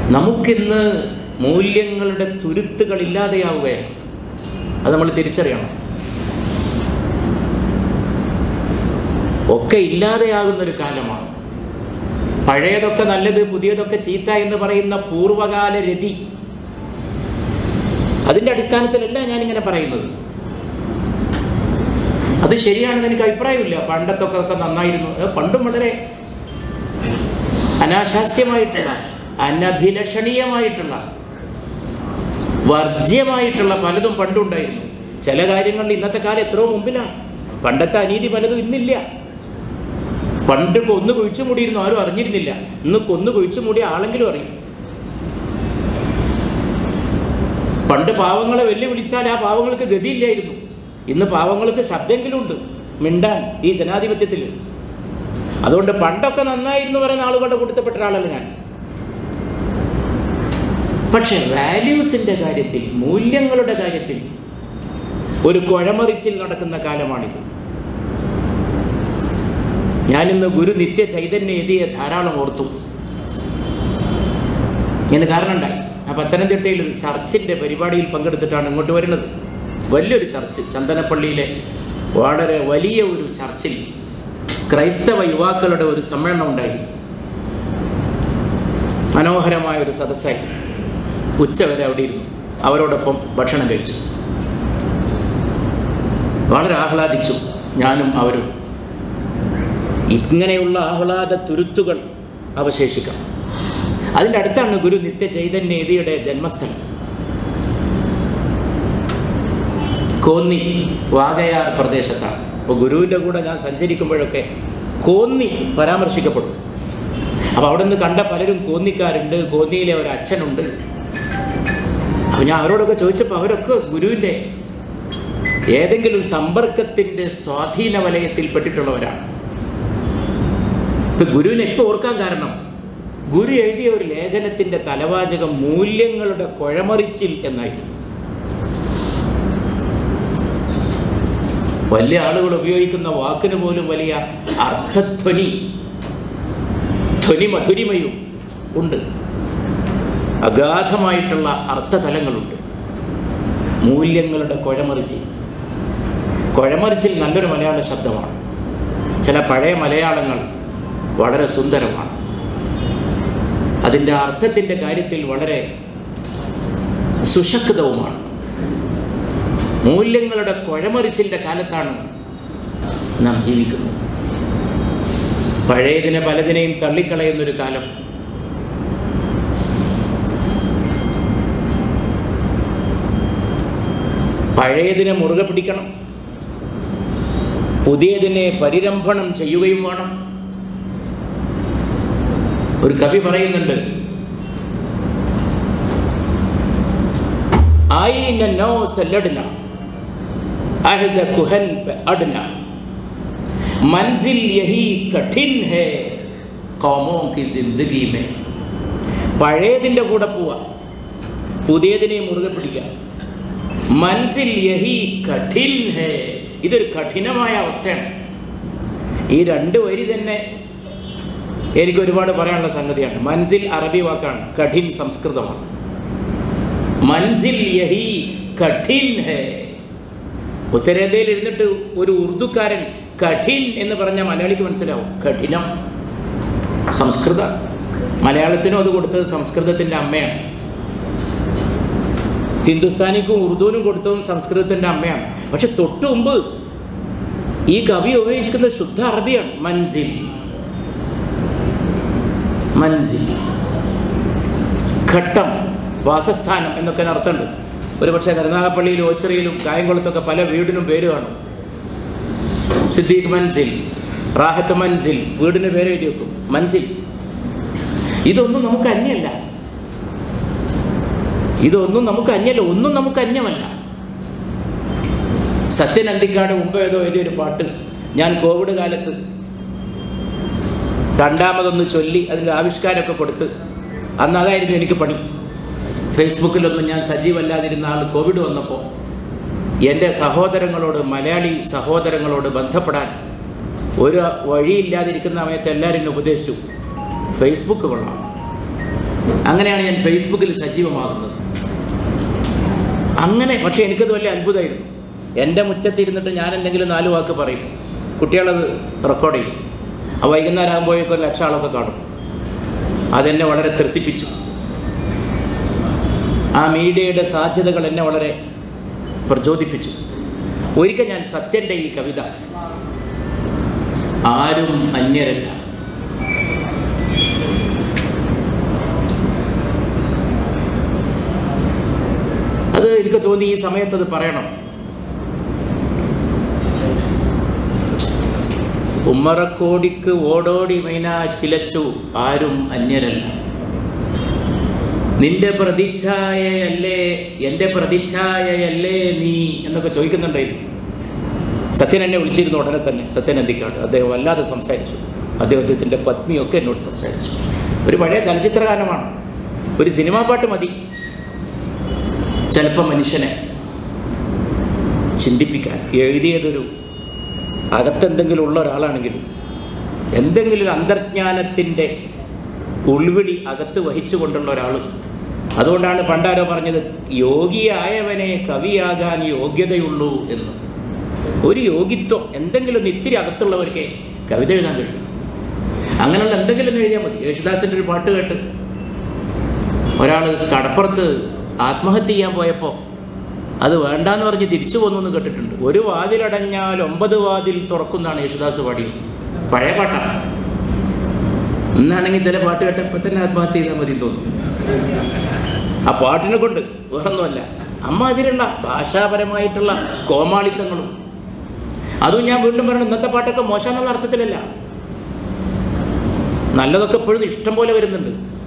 നമുക്കിന്ന് മൂല്യങ്ങളുടെ തുരുത്തുകൾ ഇല്ലാതെയാവുകയാണ് അത് നമ്മൾ തിരിച്ചറിയണം ഒക്കെ ഇല്ലാതെയാകുന്നൊരു കാലമാണ് പഴയതൊക്കെ നല്ലത് പുതിയതൊക്കെ ചീത്ത എന്ന് പറയുന്ന പൂർവകാല രതി അതിൻ്റെ അടിസ്ഥാനത്തിലല്ല ഞാനിങ്ങനെ പറയുന്നത് അത് ശരിയാണെന്ന് എനിക്ക് അഭിപ്രായമില്ല പണ്ടത്തൊക്കെ ഒക്കെ നന്നായിരുന്നു ഏ, പണ്ടും വളരെ അനാശാസ്യമായിട്ടുള്ള അനഭിലഷണീയമായിട്ടുള്ള വർജ്യമായിട്ടുള്ള പലതും പണ്ടുണ്ടായിരുന്നു ചില കാര്യങ്ങളിൽ ഇന്നത്തെ കാലം എത്രയോ മുമ്പിലാണ് പണ്ടത്തെ അനീതി പലതും ഇന്നില്ല പണ്ട് കൊന്നു കുഴിച്ചു മൂടിയിരുന്നു ആരും അറിഞ്ഞിരുന്നില്ല ഇന്ന് കൊന്നു കുഴിച്ചു മൂടിയ ആളെങ്കിലും അറിയും പണ്ട് പാവങ്ങളെ വെല്ലുവിളിച്ചാൽ ആ പാവങ്ങൾക്ക് ഗതിയില്ലായിരുന്നു ഇന്ന് പാവങ്ങൾക്ക് ശബ്ദമെങ്കിലും ഉണ്ട് മിണ്ടാൻ ഈ ജനാധിപത്യത്തിൽ അതുകൊണ്ട് പണ്ടൊക്കെ നന്നായിരുന്നു പറയുന്ന ആളുകളുടെ കൂട്ടത്തിൽപ്പെട്ട ഒരാളല്ല ഞാൻ പക്ഷെ വാല്യൂസിൻ്റെ കാര്യത്തിൽ മൂല്യങ്ങളുടെ കാര്യത്തിൽ ഒരു കുഴമറിച്ചിൽ നടക്കുന്ന കാലമാണിത് ഞാനിന്ന് ഗുരു നിത്യ ചൈതന്യ എതിയെ ധാരാളം ഓർത്തു ഇങ്ങനെ കാരണം ഉണ്ടായി ആ പത്തനംതിട്ടയിൽ ഒരു ചർച്ചിൻ്റെ പരിപാടിയിൽ പങ്കെടുത്തിട്ടാണ് ഇങ്ങോട്ട് വരുന്നത് വലിയൊരു ചർച്ച് ചന്ദനപ്പള്ളിയിലെ വളരെ വലിയ ഒരു ചർച്ചിൽ ക്രൈസ്തവ യുവാക്കളുടെ ഒരു സമ്മേളനം ഉണ്ടായിരുന്നു മനോഹരമായ ഒരു സദസ്സായി ഉച്ചവരെ അവിടെ ഇരുന്നു അവരോടൊപ്പം ഭക്ഷണം കഴിച്ചു വളരെ ആഹ്ലാദിച്ചു ഞാനും അവരും ഇങ്ങനെയുള്ള ആഹ്ലാദ തുരുത്തുകൾ അവശേഷിക്കണം അതിൻ്റെ അടുത്താണ് ഗുരു നിത്യ ചൈതന്യതിയുടെ ജന്മസ്ഥലം കോന്നി വാഗയാർ പ്രദേശത്താണ് അപ്പോൾ ഗുരുവിൻ്റെ കൂടെ ഞാൻ സഞ്ചരിക്കുമ്പോഴൊക്കെ കോന്നി പരാമർശിക്കപ്പെടും അപ്പോൾ അവിടെ നിന്ന് കണ്ട പലരും കോന്നിക്കാരുണ്ട് കോന്നിയിലെ ഒരു അച്ഛനുണ്ട് അപ്പോൾ ഞാൻ അവരോടൊക്കെ ചോദിച്ചപ്പോൾ അവരൊക്കെ ഗുരുവിൻ്റെ ഏതെങ്കിലും സമ്പർക്കത്തിൻ്റെ സ്വാധീന വലയത്തിൽ പെട്ടിട്ടുള്ളവരാണ് ഇപ്പം ഗുരുവിനെ ഇപ്പോൾ ഓർക്കാൻ കാരണം ഗുരു എഴുതിയ ഒരു ലേഖനത്തിൻ്റെ തലവാചകം മൂല്യങ്ങളുടെ കുഴമറിച്ചിൽ എന്നായിരുന്നു വലിയ ആളുകൾ ഉപയോഗിക്കുന്ന വാക്കിന് പോലും വലിയ അർത്ഥധ്വനി ധ്വനി മധുരിമയും ഉണ്ട് അഗാധമായിട്ടുള്ള അർത്ഥതലങ്ങളുണ്ട് മൂല്യങ്ങളുടെ കുഴമറിച്ചിൽ കുഴമറിച്ചിൽ നല്ലൊരു മലയാള ശബ്ദമാണ് ചില പഴയ മലയാളങ്ങൾ വളരെ സുന്ദരമാണ് അതിൻ്റെ അർത്ഥത്തിൻ്റെ കാര്യത്തിൽ വളരെ സുശക്തവുമാണ് മൂല്യങ്ങളുടെ കുഴമറിച്ചിലിൻ്റെ കാലത്താണ് നാം ജീവിക്കുന്നത് പഴയതിനെ പലതിനെയും തള്ളിക്കളയുന്നൊരു കാലം പഴയതിനെ മുറുകെ പിടിക്കണം പുതിയതിനെ പരിരംഭണം ചെയ്യുകയും വേണം ഒരു കവി പറയുന്നുണ്ട് आईन नौ से लड़ना अहद कुहन पे अड़ना मंजिल यही कठिन है कौमों की जिंदगी में പഴയതിൻ്റെ കൂടെ പോവുക പുതിയതിനെ മുറുകെ പിടിക്കുക മനസ്സിൽ യഹി കഠിൻ ഹേ ഇതൊരു കഠിനമായ അവസ്ഥയാണ് ഈ രണ്ട് വരി തന്നെ എനിക്ക് ഒരുപാട് പറയാനുള്ള സംഗതിയാണ് മനസ്സിൽ അറബി വാക്കാണ് കഠിൻ സംസ്കൃതമാണ് മൻസിൽ യഹി കഠിൻ ഹേ ഉത്തരേന്ത്യയിൽ ഇരുന്നിട്ട് ഒരു ഉറുദുക്കാരൻ കഠിൻ എന്ന് പറഞ്ഞാൽ മലയാളിക്ക് മനസ്സിലാവും കഠിനം സംസ്കൃത മലയാളത്തിനും അത് കൊടുത്തത് സംസ്കൃതത്തിൻ്റെ അമ്മയാണ് ഹിന്ദുസ്ഥാനിക്കും ഉറുദുവിനും കൊടുത്തതും സംസ്കൃതത്തിൻ്റെ അമ്മയാണ് പക്ഷെ തൊട്ടു മുമ്പ് ഈ കവി ഉപയോഗിക്കുന്നത് ശുദ്ധ അറബിയാണ് മൻസിൽ മൻസിൽ ഘട്ടം വാസസ്ഥാനം എന്നൊക്കെ അർത്ഥമുണ്ട് ഒരു പക്ഷേ കരുനാഗപ്പള്ളിയിലും ഓച്ചിറയിലും കായംകുളത്തൊക്കെ പല വീടിനും പേര് കാണും സിദ്ദീഖ് മൻസിൽ റാഹത്ത് മൻസിൽ വീടിന് പേര് എഴുതി വെക്കും മൻസിൽ ഇതൊന്നും നമുക്ക് അന്യമല്ല ഇതൊന്നും നമുക്ക് അന്യമല്ല ഒന്നും നമുക്ക് അന്യമല്ല സത്യൻ അന്തിക്കാട് മുമ്പ് ഏതോ എഴുതിയൊരു പാട്ട് ഞാൻ കോവിഡ് കാലത്ത് രണ്ടാമതൊന്ന് ചൊല്ലി അതിൻ്റെ ആവിഷ്കാരമൊക്കെ കൊടുത്ത് അന്ന് അതായിരുന്നു എനിക്ക് പണി ഫേസ്ബുക്കിലൊന്നും ഞാൻ സജീവല്ലാതിരുന്ന ആൾ കോവിഡ് വന്നപ്പോൾ എൻ്റെ സഹോദരങ്ങളോട് മലയാളി സഹോദരങ്ങളോട് ബന്ധപ്പെടാൻ ഒരു വഴിയില്ലാതിരിക്കുന്ന സമയത്ത് എല്ലാവരും എന്നെ ഉപദേശിച്ചു ഫേസ്ബുക്ക് കൊള്ളാം അങ്ങനെയാണ് ഞാൻ ഫേസ്ബുക്കിൽ സജീവമാകുന്നത് അങ്ങനെ പക്ഷേ എനിക്കത് വലിയ അത്ഭുതമായിരുന്നു എൻ്റെ മുറ്റത്തിരുന്നിട്ട് ഞാൻ എന്തെങ്കിലും നാല് വാക്ക് പറയും കുട്ടികളത് റെക്കോർഡ് ചെയ്യും ആ വൈകുന്നേരം ആകുമ്പോഴേക്കും ഒരു ലക്ഷം ആളൊക്കെ കാണും അതെന്നെ വളരെ ത്രസിപ്പിച്ചു ആ മീഡിയയുടെ സാധ്യതകൾ എന്നെ വളരെ പ്രചോദിപ്പിച്ചു ഒരിക്കൽ ഞാൻ സത്യൻ്റെ ഈ കവിത ആരും അന്യരല്ല അത് എനിക്ക് തോന്നി ഈ സമയത്ത് അത് പറയണം ഉമ്മറക്കോടിക്ക് ഓടോടി മൈന ചിലച്ചു ആരും അന്യരല്ല നിന്റെ പ്രതിച്ഛായയല്ലേ എൻ്റെ പ്രതിച്ഛായയല്ലേ നീ എന്നൊക്കെ ചോദിക്കുന്നുണ്ടായിരുന്നു സത്യൻ എന്നെ വിളിച്ചിരുന്നു ഉടനെ തന്നെ സത്യൻ എന്തിക്കാട് അദ്ദേഹം വല്ലാതെ സംസാരിച്ചു അദ്ദേഹത്തിൻ്റെ പത്നിയൊക്കെ എന്നോട് സംസാരിച്ചു ഒരു പഴയ ചലച്ചിത്ര ഗാനമാണ് ഒരു സിനിമാ പാട്ട് മതി ചിലപ്പോൾ മനുഷ്യനെ ചിന്തിപ്പിക്കാൻ എഴുതിയതൊരു അകത്തെന്തെങ്കിലും ഉള്ള ഒരാളാണെങ്കിലും എന്തെങ്കിലും ഒരു അന്തർജ്ഞാനത്തിൻ്റെ ഉൾവിളി അകത്ത് വഹിച്ചുകൊണ്ടുള്ള ഒരാൾ അതുകൊണ്ടാണ് പണ്ടാരോ പറഞ്ഞത് യോഗിയായവനെ കവിയാകാൻ യോഗ്യതയുള്ളൂ എന്ന് ഒരു യോഗ്യത്വം എന്തെങ്കിലും ഒന്ന് ഇത്തിരി അകത്തുള്ളവർക്ക് കവിത എഴുതാൻ കഴിയും അങ്ങനെയുള്ള എന്തെങ്കിലും ഒന്ന് എഴുതിയാൽ മതി യേശുദാസിൻ്റെ ഒരു പാട്ട് കേട്ട് ഒരാൾ കടപ്പുറത്ത് ആത്മഹത്യ ചെയ്യാൻ പോയപ്പോൾ അത് വേണ്ടാന്ന് പറഞ്ഞ് തിരിച്ചു പോന്നു എന്ന് കേട്ടിട്ടുണ്ട് ഒരു വാതിലടഞ്ഞാൽ ഒമ്പത് വാതിൽ തുറക്കുന്നതാണ് യേശുദാസ് പാടിയത് പഴയ പാട്ടാണ് ഇന്നാണെങ്കിൽ ചില പാട്ട് കേട്ടപ്പോൾ തന്നെ ആത്മഹത്യ ചെയ്താൽ മതി എന്ന് തോന്നുന്നു ആ പാട്ടിനെ കൊണ്ട് വേറൊന്നുമല്ല അമ്മ അതിലുള്ള ഭാഷാപരമായിട്ടുള്ള കോമാളിത്തങ്ങളും അതും ഞാൻ വീണ്ടും പറയണം ഇന്നത്തെ പാട്ടൊക്കെ മോശം എന്നുള്ള അർത്ഥത്തിലല്ല നല്ലതൊക്കെ എപ്പോഴും ഇഷ്ടം പോലെ വരുന്നുണ്ട്